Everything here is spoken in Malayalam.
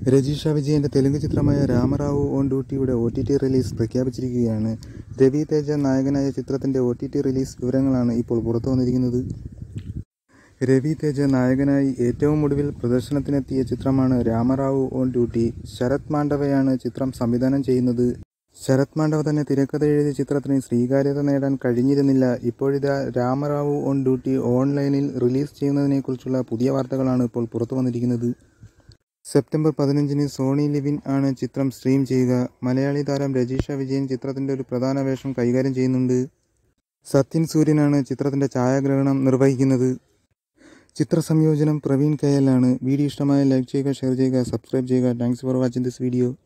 രജീഷ വിജയന്റെ തെലുങ്ക് ചിത്രമായ രാമറാവു ഓൺ ഡ്യൂട്ടിയുടെ ഒ ടി ടി റിലീസ് പ്രഖ്യാപിച്ചിരിക്കുകയാണ് രവി തേജ നായകനായ ചിത്രത്തിന്റെ ഒ ടി ടി റിലീസ് വിവരങ്ങളാണ് ഇപ്പോൾ പുറത്തു വന്നിരിക്കുന്നത് രവി തേജ നായകനായി ഏറ്റവും ഒടുവിൽ പ്രദർശനത്തിനെത്തിയ ചിത്രമാണ് രാമറാവു ഓൺ ഡ്യൂട്ടി ശരത് മാണ്ഡവയാണ് ചിത്രം സംവിധാനം ചെയ്യുന്നത് ശരത് മാണ്ഡവ തന്നെ തിരക്കഥ എഴുതിയ ചിത്രത്തിന് സ്വീകാര്യത നേടാൻ കഴിഞ്ഞിരുന്നില്ല ഇപ്പോഴിതാ രാമറാവു ഓൺ ഡ്യൂട്ടി ഓൺലൈനിൽ റിലീസ് ചെയ്യുന്നതിനെക്കുറിച്ചുള്ള പുതിയ വാർത്തകളാണ് ഇപ്പോൾ പുറത്തു വന്നിരിക്കുന്നത് സെപ്റ്റംബർ പതിനഞ്ചിന് സോണി ലിവിൻ ആണ് ചിത്രം സ്ട്രീം ചെയ്യുക മലയാളി താരം രജീഷ വിജയൻ ചിത്രത്തിന്റെ ഒരു പ്രധാന വേഷം കൈകാര്യം ചെയ്യുന്നുണ്ട് സത്യൻ സൂര്യനാണ് ചിത്രത്തിന്റെ ഛായാഗ്രഹണം നിർവഹിക്കുന്നത് ചിത്ര സംയോജനം പ്രവീൺ കെ എൽ ആണ് വീഡിയോ ഇഷ്ടമായ ലൈക്ക് ചെയ്യുക ഷെയർ ചെയ്യുക സബ്സ്ക്രൈബ് ചെയ്യുക thanks for watching this video